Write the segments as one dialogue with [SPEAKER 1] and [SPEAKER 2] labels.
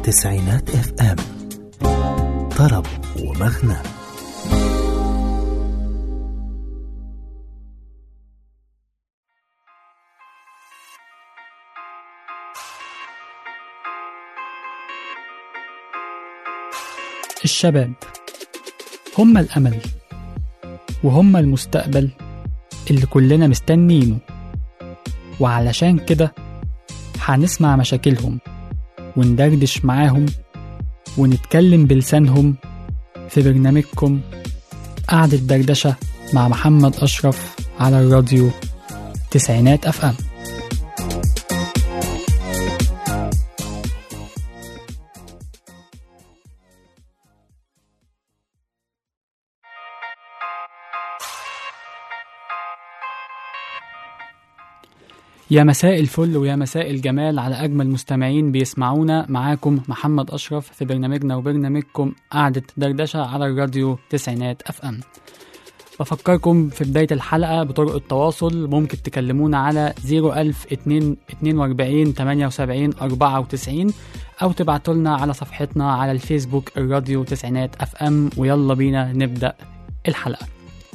[SPEAKER 1] تسعينات اف ام طرب ومغنى
[SPEAKER 2] الشباب هم الأمل وهم المستقبل اللي كلنا مستنينه وعلشان كده هنسمع مشاكلهم وندردش معاهم ونتكلم بلسانهم في برنامجكم قعدة دردشة مع محمد أشرف على الراديو تسعينات أف أم يا مساء الفل ويا مساء الجمال على أجمل مستمعين بيسمعونا معاكم محمد أشرف في برنامجنا وبرنامجكم قعدة دردشة على الراديو تسعينات أف أم بفكركم في بداية الحلقة بطرق التواصل ممكن تكلمونا على 01042 78 94 أو تبعتوا لنا على صفحتنا على الفيسبوك الراديو تسعينات أف أم ويلا بينا نبدأ الحلقة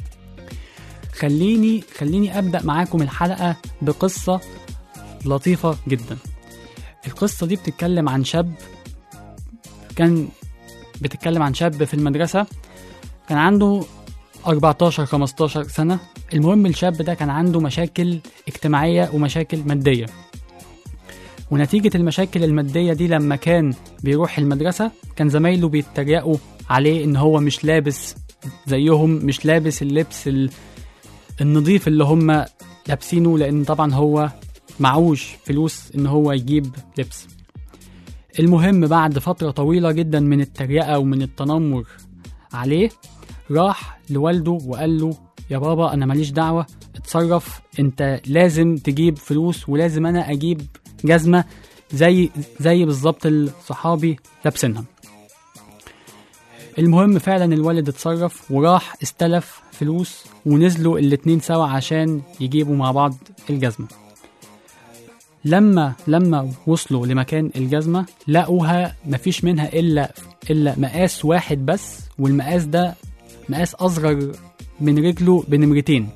[SPEAKER 2] خليني خليني ابدا معاكم الحلقه بقصه لطيفه جدا القصه دي بتتكلم عن شاب كان بتتكلم عن شاب في المدرسه كان عنده 14 15 سنه المهم الشاب ده كان عنده مشاكل اجتماعيه ومشاكل ماديه ونتيجة المشاكل المادية دي لما كان بيروح المدرسة كان زمايله بيتريقوا عليه إن هو مش لابس زيهم مش لابس اللبس ال... النظيف اللي هم لابسينه لان طبعا هو معوش فلوس ان هو يجيب لبس المهم بعد فترة طويلة جدا من التريقة ومن التنمر عليه راح لوالده وقال له يا بابا انا ماليش دعوة اتصرف انت لازم تجيب فلوس ولازم انا اجيب جزمة زي زي بالظبط اللي صحابي لابسينها المهم فعلا الوالد اتصرف وراح استلف فلوس ونزلوا الاتنين سوا عشان يجيبوا مع بعض الجزمة لما لما وصلوا لمكان الجزمة لقوها مفيش منها إلا إلا مقاس واحد بس والمقاس ده مقاس أصغر من رجله بنمرتين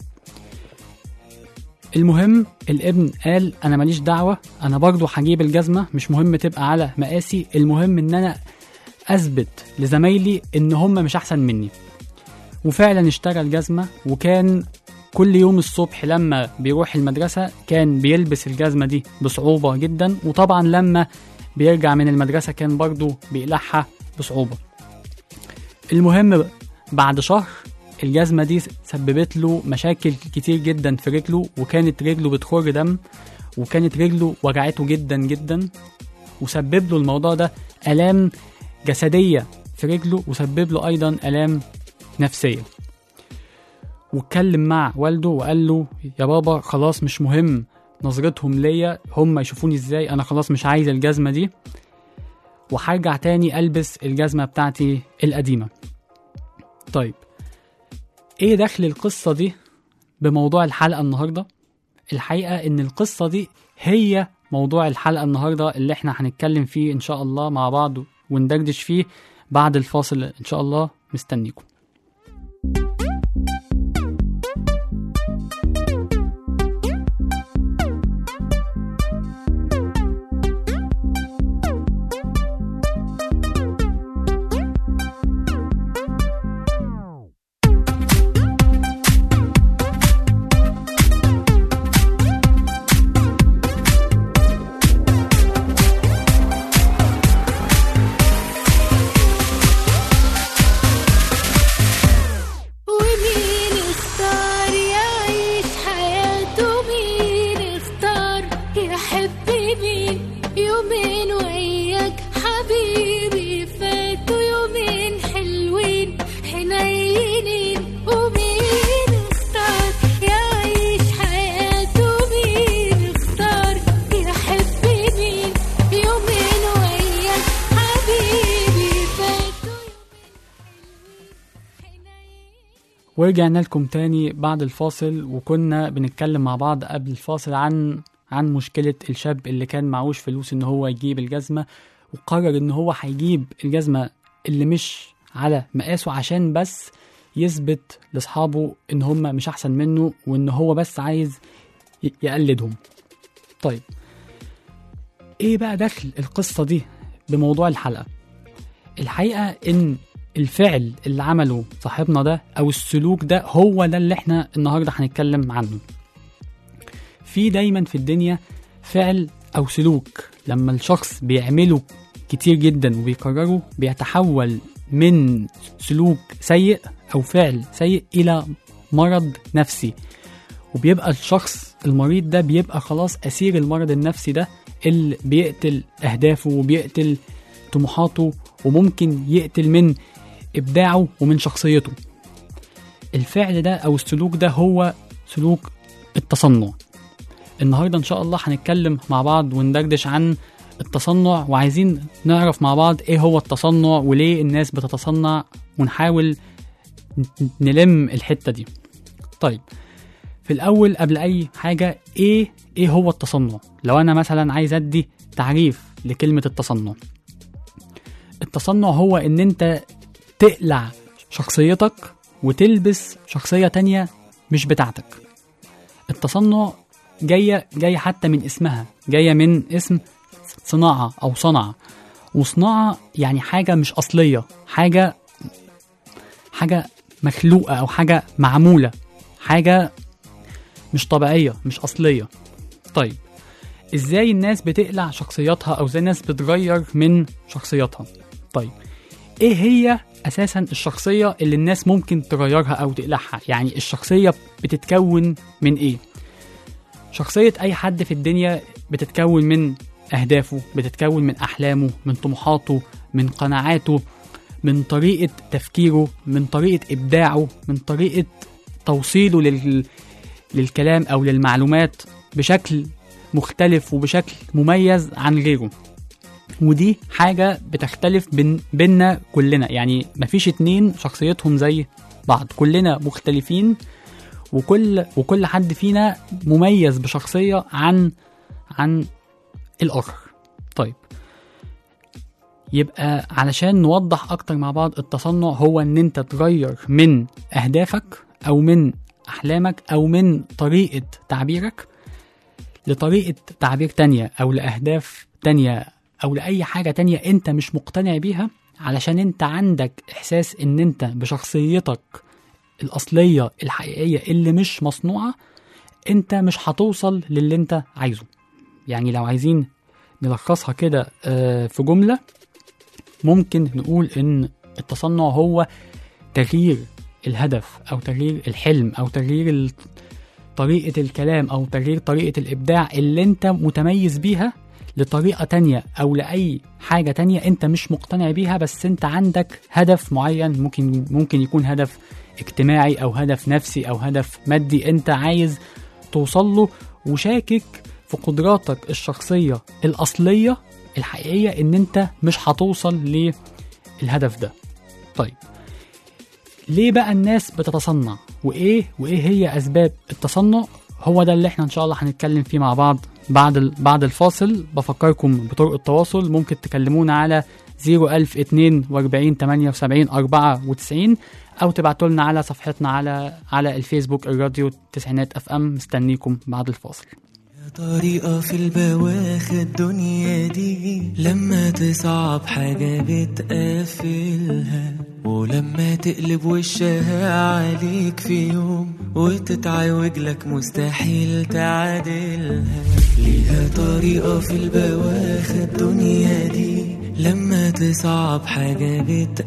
[SPEAKER 2] المهم الابن قال أنا ماليش دعوة أنا برضو هجيب الجزمة مش مهم تبقى على مقاسي المهم إن أنا اثبت لزمايلي ان هم مش احسن مني وفعلا اشترى الجزمة وكان كل يوم الصبح لما بيروح المدرسة كان بيلبس الجزمة دي بصعوبة جدا وطبعا لما بيرجع من المدرسة كان برضو بيقلعها بصعوبة المهم بعد شهر الجزمة دي سببت له مشاكل كتير جدا في رجله وكانت رجله بتخر دم وكانت رجله وجعته جدا جدا وسبب له الموضوع ده آلام جسدية في رجله وسبب له أيضا آلام نفسية واتكلم مع والده وقال له يا بابا خلاص مش مهم نظرتهم ليا هم يشوفوني ازاي انا خلاص مش عايز الجزمة دي وهرجع تاني البس الجزمة بتاعتي القديمة طيب ايه دخل القصة دي بموضوع الحلقة النهاردة الحقيقة ان القصة دي هي موضوع الحلقة النهاردة اللي احنا هنتكلم فيه ان شاء الله مع بعض وندردش فيه بعد الفاصل ان شاء الله مستنيكم
[SPEAKER 3] ومين اختار يعيش حياته مين اختار يحب مين يومين وياك حبيبي فاتوا يومين حلوين حنينين ومين اختار يعيش حياته مين اختار يحب مين يومين وياك حبيبي فاتوا
[SPEAKER 2] ورجعنا لكم تاني بعد الفاصل وكنا بنتكلم مع بعض قبل الفاصل عن عن مشكلة الشاب اللي كان معهوش فلوس ان هو يجيب الجزمة وقرر ان هو هيجيب الجزمه اللي مش على مقاسه عشان بس يثبت لاصحابه ان هم مش احسن منه وان هو بس عايز ي- يقلدهم طيب ايه بقى دخل القصه دي بموضوع الحلقه الحقيقه ان الفعل اللي عمله صاحبنا ده او السلوك ده هو ده اللي احنا النهارده هنتكلم عنه في دايما في الدنيا فعل او سلوك لما الشخص بيعمله كتير جدا وبيكرره بيتحول من سلوك سيء او فعل سيء الى مرض نفسي وبيبقى الشخص المريض ده بيبقى خلاص اسير المرض النفسي ده اللي بيقتل اهدافه وبيقتل طموحاته وممكن يقتل من ابداعه ومن شخصيته الفعل ده او السلوك ده هو سلوك التصنع النهارده ان شاء الله هنتكلم مع بعض وندردش عن التصنع وعايزين نعرف مع بعض ايه هو التصنع وليه الناس بتتصنع ونحاول ن- نلم الحته دي طيب في الاول قبل اي حاجه ايه ايه هو التصنع لو انا مثلا عايز ادي تعريف لكلمه التصنع التصنع هو ان انت تقلع شخصيتك وتلبس شخصيه تانية مش بتاعتك التصنع جايه جايه حتى من اسمها جايه من اسم صناعه او صنعه وصناعه يعني حاجه مش اصليه حاجه حاجه مخلوقه او حاجه معموله حاجه مش طبيعيه مش اصليه طيب ازاي الناس بتقلع شخصياتها او ازاي الناس بتغير من شخصياتها طيب ايه هي اساسا الشخصيه اللي الناس ممكن تغيرها او تقلعها يعني الشخصيه بتتكون من ايه شخصيه اي حد في الدنيا بتتكون من اهدافه بتتكون من احلامه من طموحاته من قناعاته من طريقه تفكيره من طريقه ابداعه من طريقه توصيله لل... للكلام او للمعلومات بشكل مختلف وبشكل مميز عن غيره ودي حاجة بتختلف بين بينا كلنا يعني مفيش اتنين شخصيتهم زي بعض كلنا مختلفين وكل وكل حد فينا مميز بشخصية عن عن الآخر طيب يبقى علشان نوضح أكتر مع بعض التصنع هو إن أنت تغير من أهدافك أو من أحلامك أو من طريقة تعبيرك لطريقة تعبير تانية أو لأهداف تانية أو لأي حاجة تانية أنت مش مقتنع بيها علشان أنت عندك إحساس إن أنت بشخصيتك الأصلية الحقيقية اللي مش مصنوعة أنت مش هتوصل للي أنت عايزه يعني لو عايزين نلخصها كده آه، في جملة ممكن نقول إن التصنع هو تغيير الهدف أو تغيير الحلم أو تغيير ال- طريقة الكلام أو تغيير طريقة الإبداع اللي أنت متميز بيها لطريقة تانية أو لأي حاجة تانية أنت مش مقتنع بيها بس أنت عندك هدف معين ممكن ممكن يكون هدف اجتماعي أو هدف نفسي أو هدف مادي أنت عايز توصل له وشاكك في قدراتك الشخصية الأصلية الحقيقية إن أنت مش هتوصل للهدف ده طيب ليه بقى الناس بتتصنع وايه وايه هي اسباب التصنع هو ده اللي احنا ان شاء الله هنتكلم فيه مع بعض بعد ال- بعد الفاصل بفكركم بطرق التواصل ممكن تكلمونا على 01042 78 94 او تبعتوا لنا على صفحتنا على على الفيسبوك الراديو تسعينات اف ام مستنيكم بعد الفاصل
[SPEAKER 4] طريقة في البواخ الدنيا دي لما تصعب حاجة بتقفلها ولما تقلب وشها عليك في يوم وتتعوج لك مستحيل تعادلها ليها طريقة في البواخ الدنيا دي لما تصعب حاجة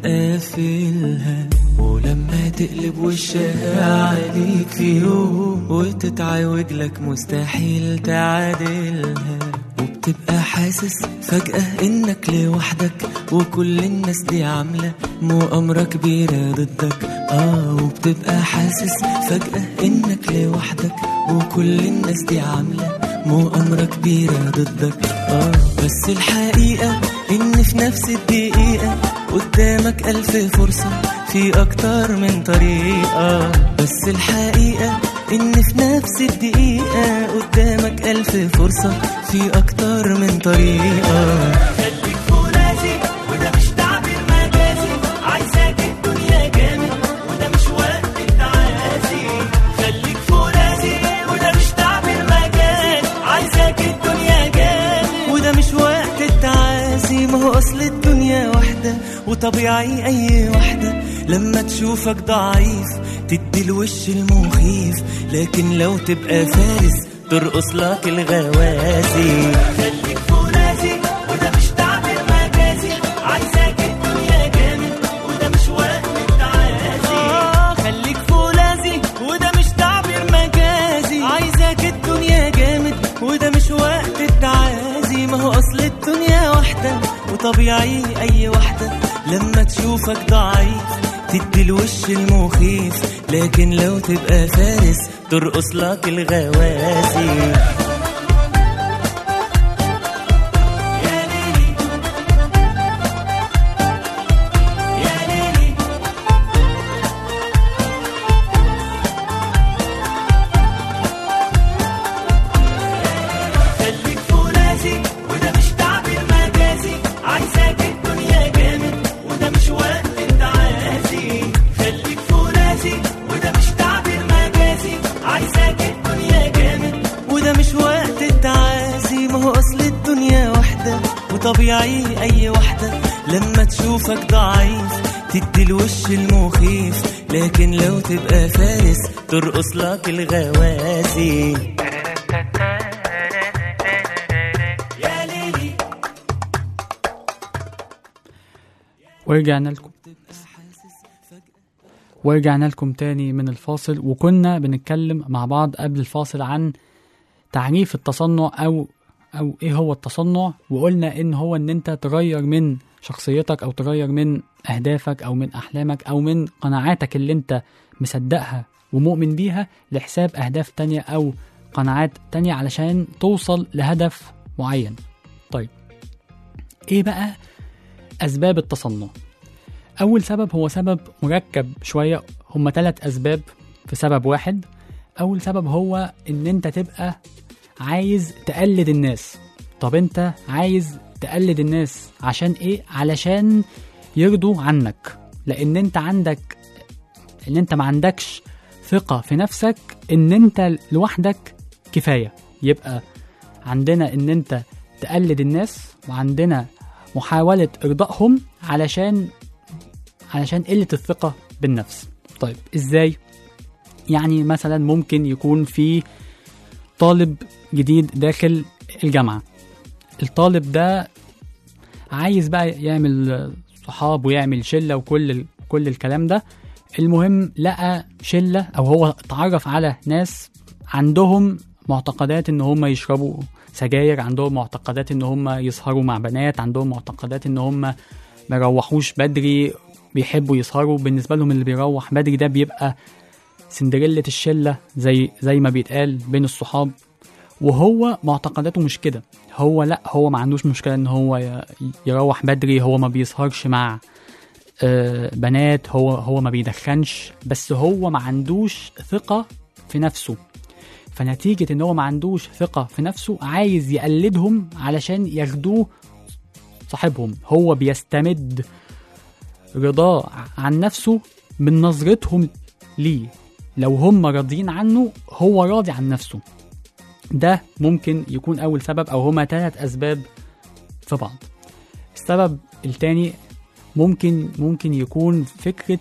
[SPEAKER 4] بتقفلها ولما تقلب وشها عليك في يوم وتتعوج لك مستحيل تعادلها وبتبقى حاسس فجأة انك لوحدك وكل الناس دي عاملة مؤامرة كبيرة ضدك اه وبتبقى حاسس فجأة انك لوحدك وكل الناس دي عاملة مؤامرة كبيرة ضدك اه بس الحقيقة ان في نفس الدقيقة قدامك ألف فرصة في أكتر من طريقة بس الحقيقة إن في نفس الدقيقة قدامك ألف فرصة في أكتر من طريقة خليك وطبيعي أي وحدة لما تشوفك ضعيف تدي الوش المخيف لكن لو تبقى فارس ترقص لك الغوازي خليك فولاذي وده مش تعبير مجازي عايزاك الدنيا جامد وده مش وقت التعازي آه خليك فولاذي وده مش تعبير مجازي عايزاك الدنيا جامد وده مش وقت التعازي ما هو اصل الدنيا واحدة وطبيعي اي واحدة لما تشوفك ضعيف تدي الوش المخيف لكن لو تبقى فارس ترقص لك الغوازي يا ليلي يا ليلي خليك فولاذي وده مش تعبير مجازي عايزاك الدنيا جامد وده مش وقت التعازي خليك فولاذي وده مش تعبير مجازي عايزاك الدنيا جامد وده مش وقت التعازي ما هو اصل الدنيا واحدة وطبيعي اي واحدة لما تشوفك ضعيف تدي الوش المخيف لكن لو تبقى فارس ترقص لك الغوازي يا ليلي
[SPEAKER 2] ورجعنا لكم ورجعنا لكم تاني من الفاصل وكنا بنتكلم مع بعض قبل الفاصل عن تعريف التصنع او او ايه هو التصنع وقلنا ان هو ان انت تغير من شخصيتك او تغير من اهدافك او من احلامك او من قناعاتك اللي انت مصدقها ومؤمن بيها لحساب اهداف تانية او قناعات تانية علشان توصل لهدف معين طيب ايه بقى اسباب التصنع اول سبب هو سبب مركب شويه هما ثلاث اسباب في سبب واحد اول سبب هو ان انت تبقى عايز تقلد الناس طب انت عايز تقلد الناس عشان ايه علشان يرضوا عنك لان انت عندك ان انت ما عندكش ثقة في نفسك ان انت لوحدك كفاية يبقى عندنا ان انت تقلد الناس وعندنا محاولة ارضائهم علشان علشان قلة الثقة بالنفس طيب ازاي يعني مثلا ممكن يكون في طالب جديد داخل الجامعة الطالب ده عايز بقى يعمل صحاب ويعمل شلة وكل ال- كل الكلام ده المهم لقى شلة او هو اتعرف على ناس عندهم معتقدات ان هم يشربوا سجاير عندهم معتقدات ان هم يسهروا مع بنات عندهم معتقدات ان هم ما يروحوش بدري بيحبوا يسهروا بالنسبة لهم اللي بيروح بدري ده بيبقى سندريلة الشلة زي زي ما بيتقال بين الصحاب وهو معتقداته مش كده هو لا هو ما عندوش مشكلة ان هو ي- يروح بدري هو ما بيسهرش مع آه، بنات هو هو ما بيدخنش بس هو ما عندوش ثقة في نفسه فنتيجة ان هو ما عندوش ثقة في نفسه عايز يقلدهم علشان ياخدوه صاحبهم هو بيستمد رضاه عن نفسه من نظرتهم ليه لو هم راضيين عنه هو راضي عن نفسه ده ممكن يكون أول سبب أو هما ثلاث أسباب في بعض السبب التاني ممكن ممكن يكون فكرة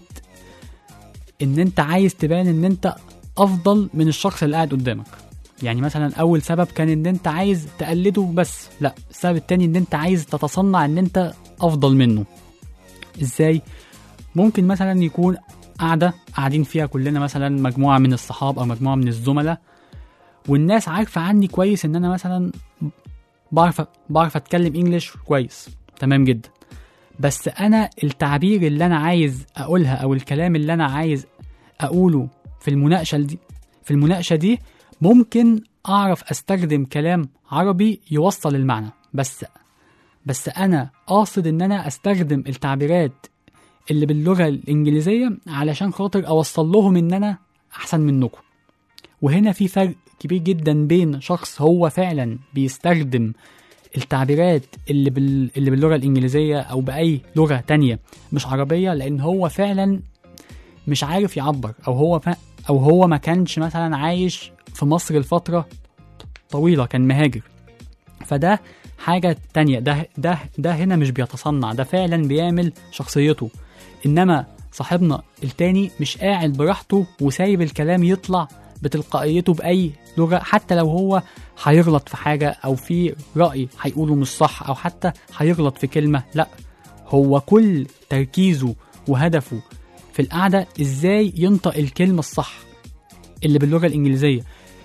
[SPEAKER 2] إن أنت عايز تبان إن أنت أفضل من الشخص اللي قاعد قدامك يعني مثلا أول سبب كان إن أنت عايز تقلده بس لا السبب التاني إن أنت عايز تتصنع إن أنت أفضل منه إزاي ممكن مثلا يكون قاعدة قاعدين فيها كلنا مثلا مجموعة من الصحاب أو مجموعة من الزملاء والناس عارفة عني كويس إن أنا مثلا بعرف بعرف أتكلم إنجليش كويس تمام جدا بس أنا التعبير اللي أنا عايز أقولها أو الكلام اللي أنا عايز أقوله في المناقشة دي في المناقشة دي ممكن أعرف أستخدم كلام عربي يوصل المعنى بس بس أنا قاصد إن أنا أستخدم التعبيرات اللي باللغة الإنجليزية علشان خاطر أوصل لهم إن أنا أحسن منكم وهنا في فرق كبير جدا بين شخص هو فعلا بيستخدم التعبيرات اللي, بال... اللي باللغة الإنجليزية أو بأي لغة تانية مش عربية لأن هو فعلا مش عارف يعبر أو هو ف... أو هو ما كانش مثلا عايش في مصر لفترة طويلة كان مهاجر فده حاجة تانية ده ده ده هنا مش بيتصنع ده فعلا بيعمل شخصيته انما صاحبنا التاني مش قاعد براحته وسايب الكلام يطلع بتلقائيته بأي لغة حتى لو هو هيغلط في حاجة أو في رأي هيقوله مش صح أو حتى هيغلط في كلمة لأ هو كل تركيزه وهدفه في القعدة إزاي ينطق الكلمة الصح اللي باللغة الإنجليزية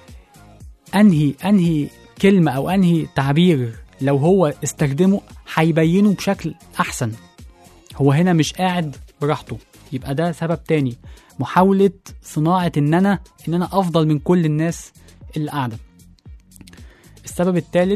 [SPEAKER 2] أنهي أنهي كلمة أو أنهي تعبير لو هو استخدمه هيبينه بشكل أحسن هو هنا مش قاعد براحته يبقى ده سبب تاني محاولة صناعة إن أنا إن أنا أفضل من كل الناس اللي قاعدة السبب الثالث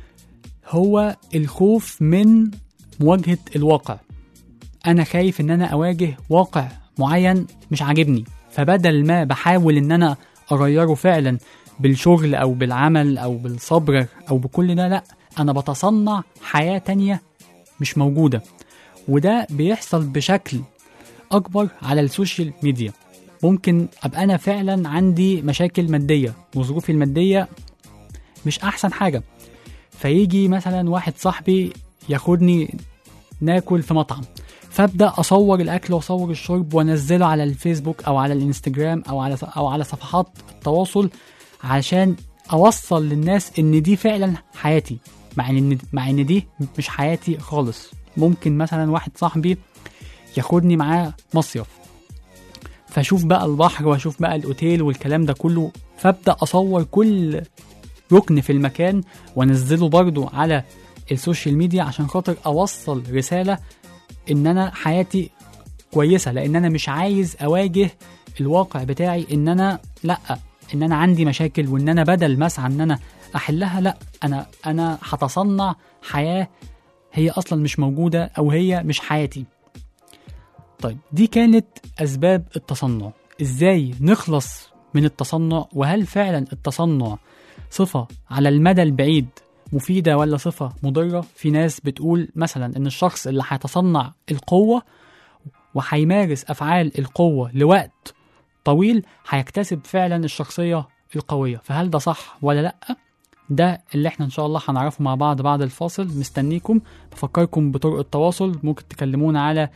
[SPEAKER 2] هو الخوف من مواجهة الواقع أنا خايف إن أنا أواجه واقع معين مش عاجبني فبدل ما بحاول إن أنا أغيره فعلا بالشغل أو بالعمل أو بالصبر أو بكل ده لأ أنا بتصنع حياة تانية مش موجودة وده بيحصل بشكل أكبر على السوشيال ميديا ممكن أبقى أنا فعلا عندي مشاكل مادية وظروفي المادية مش أحسن حاجة فيجي مثلا واحد صاحبي ياخدني ناكل في مطعم فابدا اصور الاكل واصور الشرب وانزله على الفيسبوك او على الانستجرام او على او على صفحات التواصل عشان اوصل للناس ان دي فعلا حياتي مع ان مع ان دي مش حياتي خالص ممكن مثلا واحد صاحبي ياخدني معاه مصيف فاشوف بقى البحر واشوف بقى الاوتيل والكلام ده كله فابدا اصور كل ركن في المكان وانزله برضو على السوشيال ميديا عشان خاطر اوصل رساله ان انا حياتي كويسه لان انا مش عايز اواجه الواقع بتاعي ان انا لا ان انا عندي مشاكل وان انا بدل ما اسعى ان انا احلها لا انا انا هتصنع حياه هي اصلا مش موجوده او هي مش حياتي طيب دي كانت اسباب التصنع ازاي نخلص من التصنع وهل فعلا التصنع صفه على المدى البعيد مفيدة ولا صفة مضرة في ناس بتقول مثلا ان الشخص اللي هيتصنع القوة وهيمارس افعال القوة لوقت طويل هيكتسب فعلا الشخصية القوية فهل ده صح ولا لأ ده اللي احنا ان شاء الله هنعرفه مع بعض بعد الفاصل مستنيكم بفكركم بطرق التواصل ممكن تكلمونا على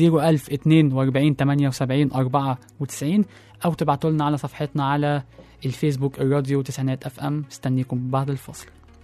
[SPEAKER 2] 01042 78 94 او تبعتوا لنا على صفحتنا على الفيسبوك الراديو تسعينات اف ام مستنيكم بعد الفاصل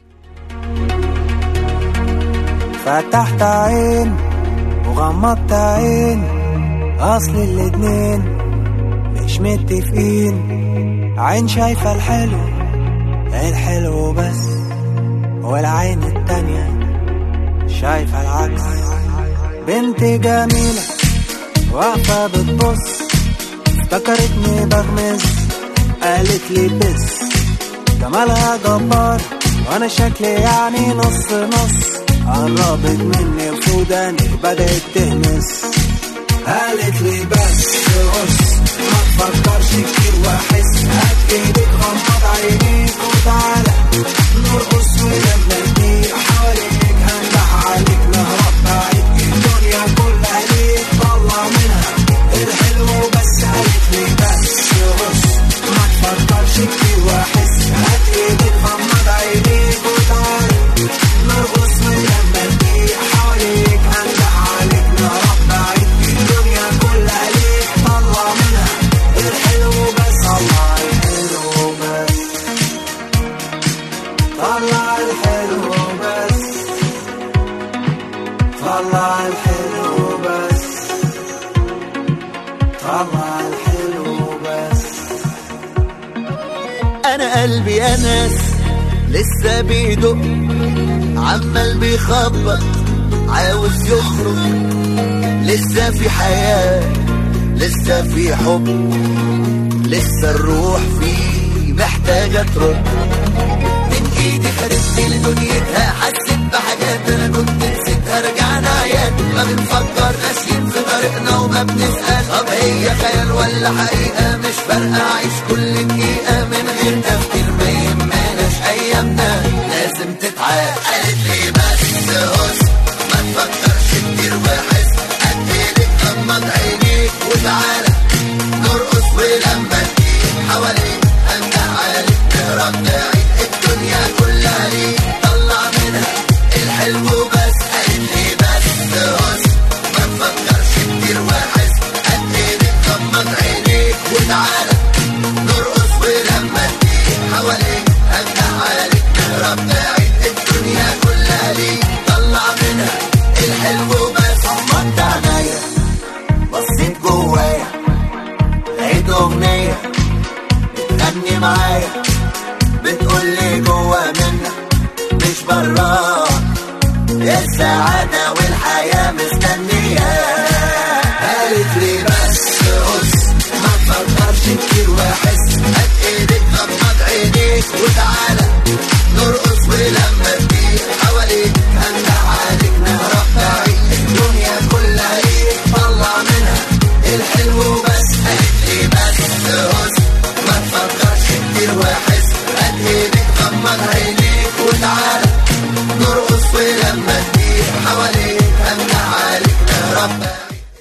[SPEAKER 5] فتحت عين وغمضت عين اصل الاتنين مش متفقين عين شايفة الحلو الحلو بس والعين التانية شايفة العكس بنت جميلة واقفة بتبص افتكرتني بغمز قالت لي بس جمالها جبار وانا شكلي يعني نص نص قربت مني وسوداني بدأت تهمس قالت لي بس بص ما تفكرش كتير واحس هات ايدك غمض عينيك وتعالى نرقص ونبني حواليك هنجح عليك نهرب بعيد الدنيا كلها ليك طلع منها الحلو بس قالت لي بس بص ما تفكرش كتير واحس هات ايدك غمض عينيك وتعالى نرقص ونبني حواليك هنجح عليك نهرب بعيد الدنيا كلها ليك طلع منها الحلو بس طلع الحلو بس طلع الحلو بس طلع الحلو بس طلع الحلو بس
[SPEAKER 6] انا قلبي يا ناس لسه بيدق عمال بيخبط عاوز يخرج لسه في حياة لسه في حب لسه الروح فيه محتاجة ترد من ايدي خدت لدنيتها حسيت بحاجات انا كنت نسيتها رجعنا عيان ما بنفكر ناسيين في طريقنا وما بنسأل طب هي خيال ولا حقيقة مش فارقة عيش كل دقيقة من غير تفكير ما يهمناش ايامنا لازم تتعاد قالت لي بس هس ما تفكرش كتير وحس قد ايدك غمض عينيك وتعالى نرقص ولما تجيب حواليك انت عليك نهرب بعيد الدنيا كلها ليك طلع منها براه السعادة والحياة مستنياه قالت لي بس قص ما تفكرش كتير واحس هات ايدك غمض عينيك وتعالى نرقص ولما تجيب حواليك هنده عليك نهرب بعيد الدنيا كلها ليك طلع منها الحلو بس قالت لي بس قص ما تفكرش كتير واحس هات ايدك غمض عينيك وتعالى نرقص ولما تجيب حواليك هنده عليك نهرب بعيد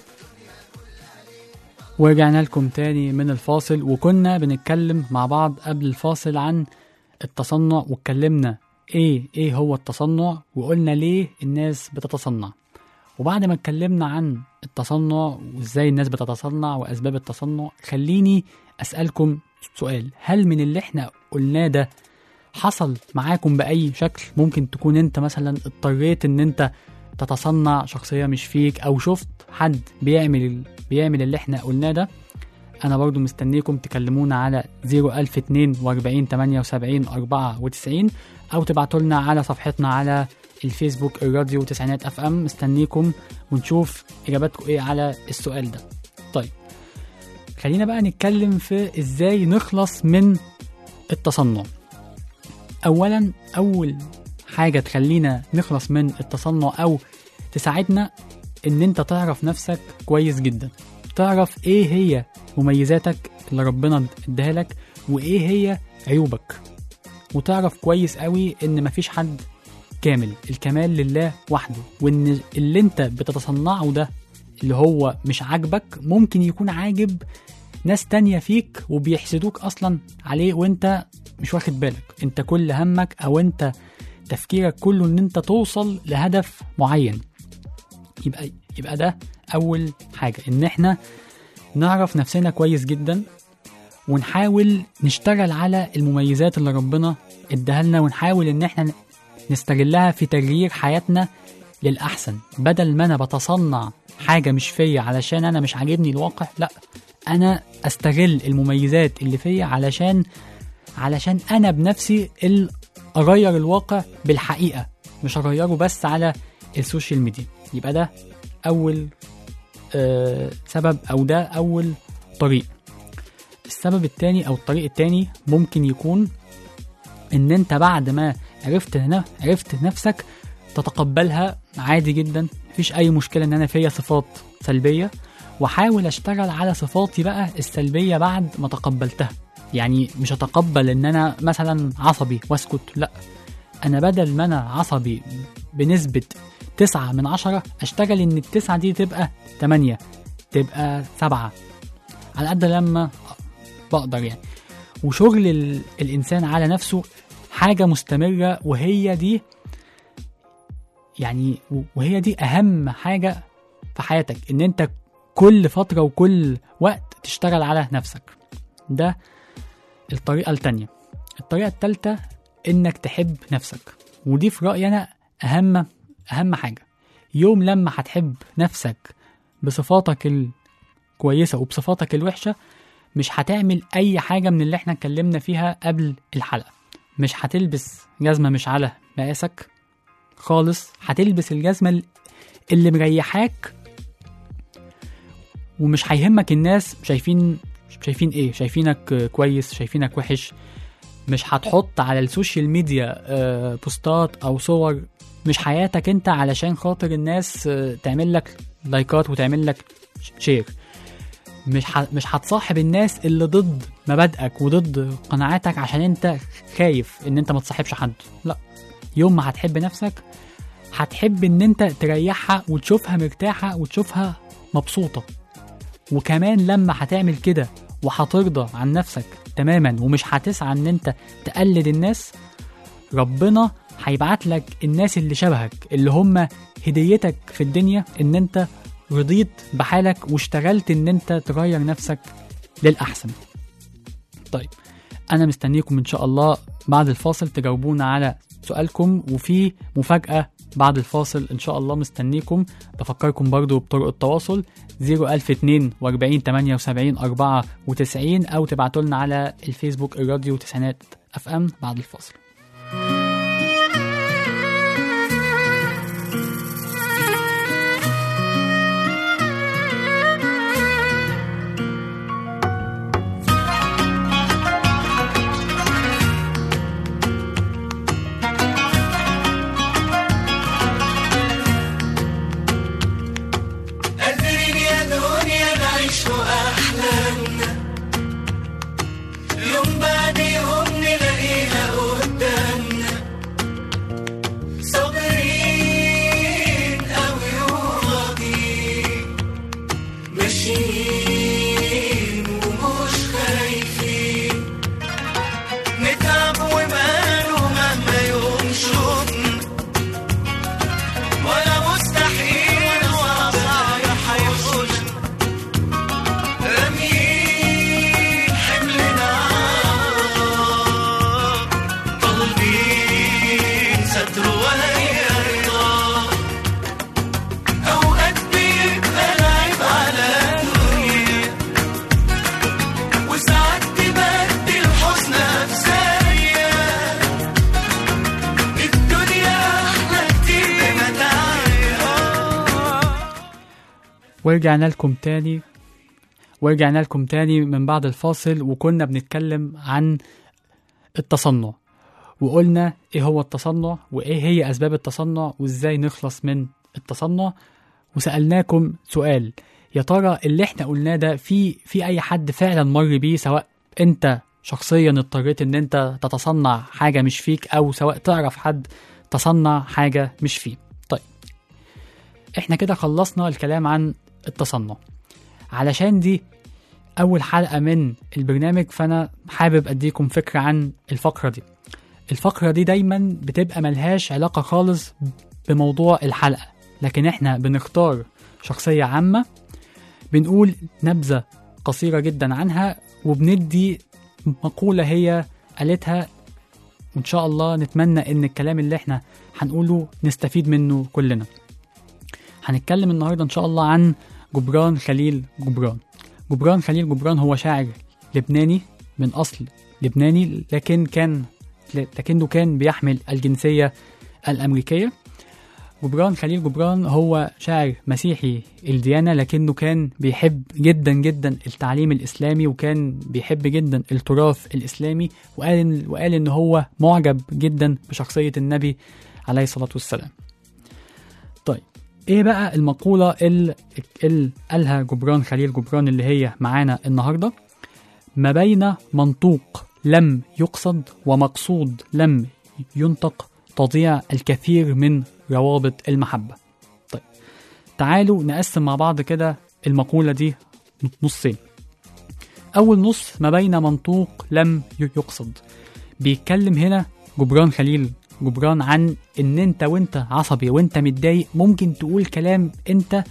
[SPEAKER 2] ورجعنا لكم تاني من الفاصل وكنا بنتكلم مع بعض قبل الفاصل عن التصنع واتكلمنا ايه ايه هو التصنع وقلنا ليه الناس بتتصنع وبعد ما اتكلمنا عن التصنع وازاي الناس بتتصنع واسباب التصنع خليني اسالكم سؤال هل من اللي احنا قلناه ده حصل معاكم باي شكل ممكن تكون انت مثلا اضطريت ان انت تتصنع شخصيه مش فيك او شفت حد بيعمل بيعمل اللي احنا قلناه ده انا برضو مستنيكم تكلمونا على 01042 78 94 او تبعتوا لنا على صفحتنا على الفيسبوك الراديو تسعينات اف ام مستنيكم ونشوف اجاباتكم ايه على السؤال ده طيب خلينا بقى نتكلم في ازاي نخلص من التصنع اولا اول حاجه تخلينا نخلص من التصنع او تساعدنا ان انت تعرف نفسك كويس جدا تعرف ايه هي مميزاتك اللي ربنا اداها لك وايه هي عيوبك وتعرف كويس قوي ان مفيش حد كامل الكمال لله وحده وان اللي انت بتتصنعه ده اللي هو مش عاجبك ممكن يكون عاجب ناس تانية فيك وبيحسدوك اصلا عليه وانت مش واخد بالك انت كل همك او انت تفكيرك كله ان انت توصل لهدف معين يبقى يبقى ده اول حاجه ان احنا نعرف نفسنا كويس جدا ونحاول نشتغل على المميزات اللي ربنا اداها لنا ونحاول ان احنا نستغلها في تغيير حياتنا للاحسن بدل ما انا بتصنع حاجه مش فيا علشان انا مش عاجبني الواقع لا انا استغل المميزات اللي فيا علشان علشان انا بنفسي اللي اغير الواقع بالحقيقه مش اغيره بس على السوشيال ميديا يبقى ده اول آه سبب او ده اول طريق السبب التاني او الطريق التاني ممكن يكون ان انت بعد ما عرفت هنا عرفت نفسك تتقبلها عادي جدا مفيش اي مشكله ان انا فيا صفات سلبيه واحاول اشتغل على صفاتي بقى السلبيه بعد ما تقبلتها يعني مش هتقبل ان انا مثلا عصبي واسكت لا انا بدل ما انا عصبي بنسبه تسعة من عشرة اشتغل ان التسعة دي تبقى تمانية تبقى سبعة على قد لما بقدر يعني وشغل ال... الانسان على نفسه حاجة مستمرة وهي دي يعني وهي دي اهم حاجة في حياتك ان انت كل فترة وكل وقت تشتغل على نفسك ده الطريقة التانية الطريقة التالتة انك تحب نفسك ودي في رأيي انا اهم اهم حاجة يوم لما هتحب نفسك بصفاتك الكويسة وبصفاتك الوحشة مش هتعمل اي حاجة من اللي احنا اتكلمنا فيها قبل الحلقة مش هتلبس جزمة مش على مقاسك خالص هتلبس الجزمة اللي مريحاك ومش هيهمك الناس شايفين شايفين ايه شايفينك كويس شايفينك وحش مش هتحط على السوشيال ميديا آه، بوستات او صور مش حياتك انت علشان خاطر الناس آه، تعمل لك لايكات وتعمل لك شير مش ح... مش هتصاحب الناس اللي ضد مبادئك وضد قناعاتك عشان انت خايف ان انت ما تصاحبش حد لا يوم ما هتحب نفسك هتحب ان انت تريحها وتشوفها مرتاحة وتشوفها مبسوطة وكمان لما هتعمل كده وهترضى عن نفسك تماما ومش هتسعى ان انت تقلد الناس ربنا هيبعت لك الناس اللي شبهك اللي هم هديتك في الدنيا ان انت رضيت بحالك واشتغلت ان انت تغير نفسك للاحسن طيب انا مستنيكم ان شاء الله بعد الفاصل تجاوبونا على سؤالكم وفي مفاجأة بعد الفاصل ان شاء الله مستنيكم بفكركم برضو بطرق التواصل 01042 78 94 او تبعتوا لنا على الفيسبوك الراديو تسعينات اف ام بعد الفاصل ورجعنا لكم تاني ورجعنا لكم تاني من بعد الفاصل وكنا بنتكلم عن التصنع وقلنا ايه هو التصنع وايه هي اسباب التصنع وازاي نخلص من التصنع وسألناكم سؤال يا ترى اللي احنا قلناه ده في في اي حد فعلا مر بيه سواء انت شخصيا اضطريت ان انت تتصنع حاجة مش فيك او سواء تعرف حد تصنع حاجة مش فيه طيب احنا كده خلصنا الكلام عن التصنع علشان دي اول حلقة من البرنامج فانا حابب اديكم فكرة عن الفقرة دي الفقرة دي دايما بتبقى ملهاش علاقة خالص بموضوع الحلقة لكن احنا بنختار شخصية عامة بنقول نبذة قصيرة جدا عنها وبندي مقولة هي قالتها وإن شاء الله نتمنى إن الكلام اللي احنا هنقوله نستفيد منه كلنا هنتكلم النهاردة إن شاء الله عن جبران خليل جبران جبران خليل جبران هو شاعر لبناني من أصل لبناني لكن كان لكنه كان بيحمل الجنسية الأمريكية جبران خليل جبران هو شاعر مسيحي الديانة لكنه كان بيحب جدا جدا التعليم الإسلامي وكان بيحب جدا التراث الإسلامي وقال إن وقال إن هو معجب جدا بشخصية النبي عليه الصلاة والسلام. طيب إيه بقى المقولة اللي اللي قالها جبران خليل جبران اللي هي معانا النهاردة؟ ما بين منطوق لم يقصد ومقصود لم ينطق تضيع الكثير من روابط المحبة طيب تعالوا نقسم مع بعض كده المقولة دي نصين أول نص ما بين منطوق لم يقصد بيتكلم هنا جبران خليل جبران عن ان انت وانت عصبي وانت متضايق ممكن تقول كلام انت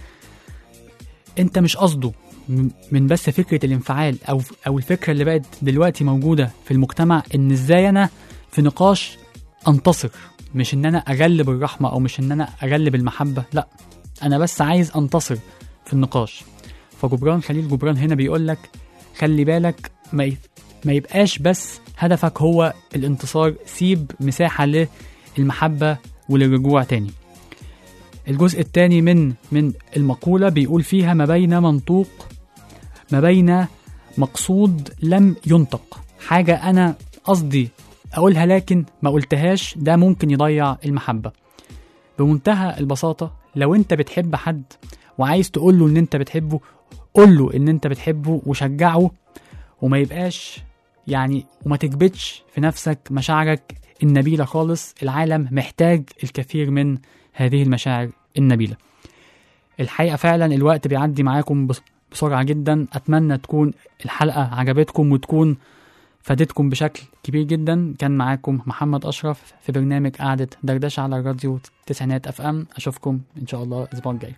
[SPEAKER 2] انت مش قصده م- من بس فكرة الانفعال او او الفكرة اللي بقت دلوقتي موجودة في المجتمع ان ازاي انا في نقاش انتصر مش ان انا اغلب الرحمه او مش ان انا اغلب المحبه لا انا بس عايز انتصر في النقاش فجبران خليل جبران هنا بيقول لك خلي بالك ما ي- ما يبقاش بس هدفك هو الانتصار سيب مساحه للمحبه وللرجوع تاني الجزء الثاني من من المقوله بيقول فيها ما بين منطوق ما بين مقصود لم ينطق حاجه انا قصدي اقولها لكن ما قلتهاش ده ممكن يضيع المحبه بمنتهى البساطه لو انت بتحب حد وعايز تقول له ان انت بتحبه قول له ان انت بتحبه وشجعه وما يبقاش يعني وما تكبتش في نفسك مشاعرك النبيله خالص العالم محتاج الكثير من هذه المشاعر النبيله الحقيقه فعلا الوقت بيعدي معاكم بس- بسرعه جدا اتمنى تكون الحلقه عجبتكم وتكون فادتكم بشكل كبير جدا كان معاكم محمد أشرف في برنامج قعدة دردشة على الراديو تسعينات أف أم أشوفكم إن شاء الله الأسبوع الجاي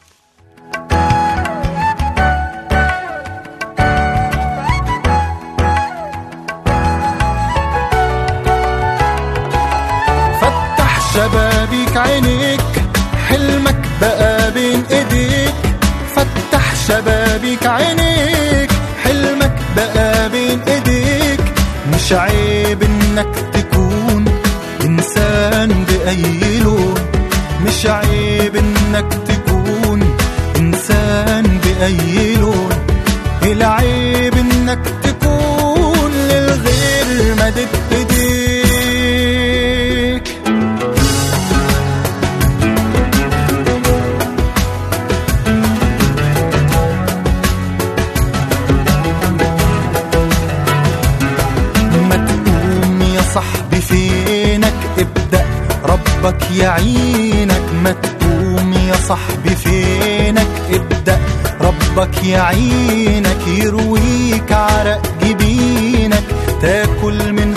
[SPEAKER 7] فتح شبابيك عينيك حلمك بقى بين ايديك فتح شبابيك عينيك حلمك بقى بين ايديك مش عيب انك تكون انسان باي لون مش عيب انك تكون انسان باي لون العيب انك تكون للغير مدد ايديك ما تقوم يا صاحبي فينك ابدأ ربك يعينك ما تقوم يا صاحبي فينك ابدأ ربك يعينك يرويك عرق جبينك تاكل من